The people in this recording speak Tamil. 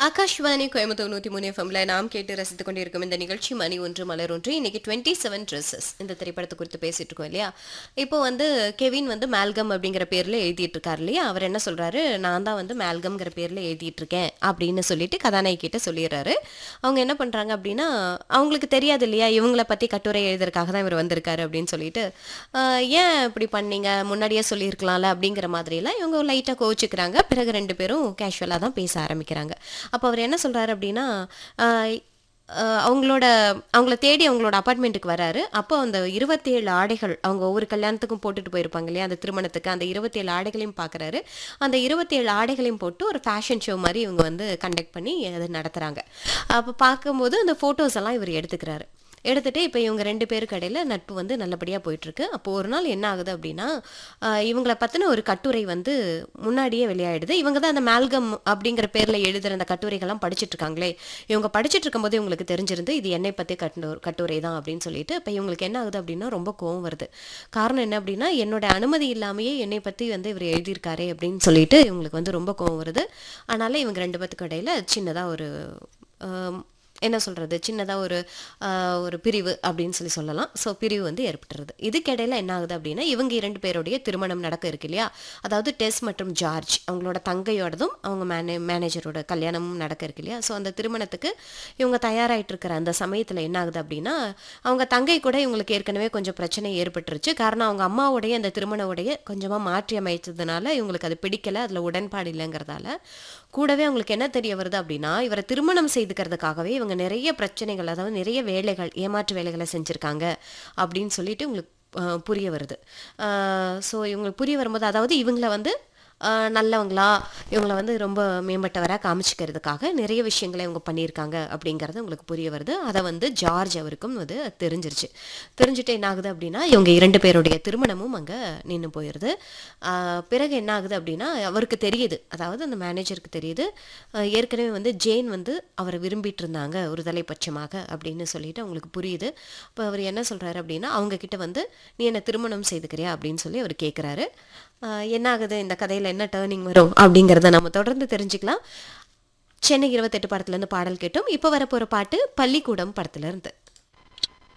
ஆகாஷ்வாணி கோயம்புத்தூர் நூத்தி மூணு எஃப்எம்ல நாம் கேட்டு ரசித்துக் கொண்டிருக்கும் இந்த நிகழ்ச்சி மணி ஒன்று மலர் ஒன்று இன்னைக்கு டுவெண்ட்டி செவன் ட்ரெஸ்ஸஸ் இந்த திரைப்படத்தை குறித்து பேசிட்டு இருக்கோம் இல்லையா இப்போ வந்து கெவின் வந்து மேல்கம் அப்படிங்கிற பேர்ல எழுதிட்டு இருக்காரு இல்லையா அவர் என்ன சொல்றாரு நான் தான் வந்து மேல்கம்ங்கிற பேர்ல எழுதிட்டு இருக்கேன் அப்படின்னு சொல்லிட்டு கதாநாயகி கிட்ட சொல்லிடுறாரு அவங்க என்ன பண்றாங்க அப்படின்னா அவங்களுக்கு தெரியாது இல்லையா இவங்கள பத்தி கட்டுரை எழுதுறதுக்காக தான் இவர் வந்திருக்காரு அப்படின்னு சொல்லிட்டு ஆஹ், ஏன் இப்படி பண்ணீங்க முன்னாடியே சொல்லியிருக்கலாம்ல அப்படிங்கிற மாதிரிலாம் இவங்க லைட்டாக கோவிச்சுக்கிறாங்க பிறகு ரெண்டு பேரும் கேஷுவலாக தான் பேச ஆரம்பிக்கிறாங்க அப்போ அவர் என்ன சொல்றாரு அப்படின்னா ஆஹ், ஆஹ், அவங்களோட அவங்கள தேடி அவங்களோட அப்பார்ட்மெண்ட்டுக்கு வராரு அப்போ அந்த இருபத்தேழு ஆடைகள் அவங்க ஒவ்வொரு கல்யாணத்துக்கும் போட்டுட்டு போயிருப்பாங்க இல்லையா அந்த திருமணத்துக்கு அந்த இருபத்தேழு ஆடைகளையும் பார்க்குறாரு அந்த இருபத்தேழு ஆடைகளையும் போட்டு ஒரு ஃபேஷன் ஷோ மாதிரி இவங்க வந்து கண்டக்ட் பண்ணி அதை நடத்துகிறாங்க அப்போ பார்க்கும்போது அந்த ஃபோட்டோஸ் எல்லாம் இவர் எடுத்துக்கிறாரு எடுத்துட்டு இப்போ இவங்க ரெண்டு பேருக்கு இடையில நட்பு வந்து நல்லபடியாக போயிட்டுருக்கு அப்போ ஒரு நாள் என்ன ஆகுது அப்படின்னா ஆஹ் இவங்களை பற்றின ஒரு கட்டுரை வந்து முன்னாடியே வெளியாயிடுது இவங்க தான் அந்த மேல்கம் அப்படிங்கிற பேரில் எழுதுகிற அந்த கட்டுரைகள்லாம் படிச்சுட்டு இருக்காங்களே இவங்க படிச்சுட்டு இருக்கும்போது இவங்களுக்கு தெரிஞ்சிருந்து இது என்னை பற்றி கட்டு கட்டுரை தான் அப்படின்னு சொல்லிட்டு இப்போ இவங்களுக்கு என்ன ஆகுது அப்படின்னா ரொம்ப கோவம் வருது காரணம் என்ன அப்படின்னா என்னோட அனுமதி இல்லாமையே என்னை பற்றி வந்து இவர் எழுதியிருக்காரே அப்படின்னு சொல்லிட்டு இவங்களுக்கு வந்து ரொம்ப கோவம் வருது அதனால இவங்க ரெண்டு பேத்துக்கு இடையில சின்னதாக ஒரு ஆம், என்ன சொல்கிறது சின்னதாக ஒரு ஆஹ், ஒரு பிரிவு அப்படின்னு சொல்லி சொல்லலாம் ஸோ பிரிவு வந்து ஏற்பட்டுருது இதுக்கிடையில என்ன ஆகுது அப்படின்னா இவங்க இரண்டு பேருடைய திருமணம் நடக்க இருக்கு இல்லையா அதாவது டெஸ் மற்றும் ஜார்ஜ் அவங்களோட தங்கையோடதும் அவங்க மேனே மேனேஜரோட கல்யாணமும் நடக்க இருக்கு இல்லையா ஸோ அந்த திருமணத்துக்கு இவங்க தயாராகிட்டு இருக்கிற அந்த சமயத்தில் என்ன ஆகுது அப்படின்னா அவங்க தங்கை கூட இவங்களுக்கு ஏற்கனவே கொஞ்சம் பிரச்சனை ஏற்பட்டுருச்சு காரணம் அவங்க அம்மாவுடைய அந்த திருமண உடைய கொஞ்சமாக மாற்றி அமைச்சதுனால இவங்களுக்கு அது பிடிக்கல அதில் உடன்பாடு இல்லைங்கிறதால கூடவே அவங்களுக்கு என்ன தெரிய வருது அப்படின்னா இவரை திருமணம் செய்துக்கிறதுக்காகவே இவங்க நிறைய பிரச்சனைகள் அதாவது நிறைய வேலைகள் ஏமாற்று வேலைகளை செஞ்சுருக்காங்க அப்படின்னு சொல்லிட்டு உங்களுக்கு ஆஹ், புரிய வருது ஸோ இவங்களுக்கு புரிய வரும்போது அதாவது இவங்கள வந்து ஆஹ், நல்லவங்களா இவங்கள வந்து ரொம்ப மேம்பட்டவராக காமிச்சிக்கிறதுக்காக நிறைய விஷயங்களை இவங்க பண்ணியிருக்காங்க அப்படிங்கிறது உங்களுக்கு புரிய வருது அதை வந்து ஜார்ஜ் அவருக்கும் வந்து தெரிஞ்சிருச்சு தெரிஞ்சுட்டு என்ன ஆகுது அப்படின்னா இவங்க இரண்டு பேருடைய திருமணமும் அங்கே நின்று போயிடுது ஆஹ், பிறகு என்ன ஆகுது அப்படின்னா அவருக்கு தெரியுது அதாவது அந்த மேனேஜருக்கு தெரியுது ஆஹ், ஏற்கனவே வந்து ஜேன் வந்து அவரை விரும்பிட்டு இருந்தாங்க ஒரு தலைப்பட்சமாக அப்படின்னு சொல்லிட்டு அவங்களுக்கு புரியுது இப்போ அவர் என்ன சொல்றாரு அப்படின்னா அவங்க கிட்ட வந்து நீ என்ன திருமணம் செய்துக்கிறியா அப்படின்னு சொல்லி அவர் கேட்குறாரு என்ன ஆகுது இந்த கதையில் என்ன டேர்னிங் வரும் அப்படிங்கிறத நம்ம தொடர்ந்து தெரிஞ்சுக்கலாம் சென்னை இருபத்தெட்டு படத்துலேருந்து பாடல் கேட்டோம் இப்போ வரப்போகிற பாட்டு பள்ளிக்கூடம் படத்துலேருந்து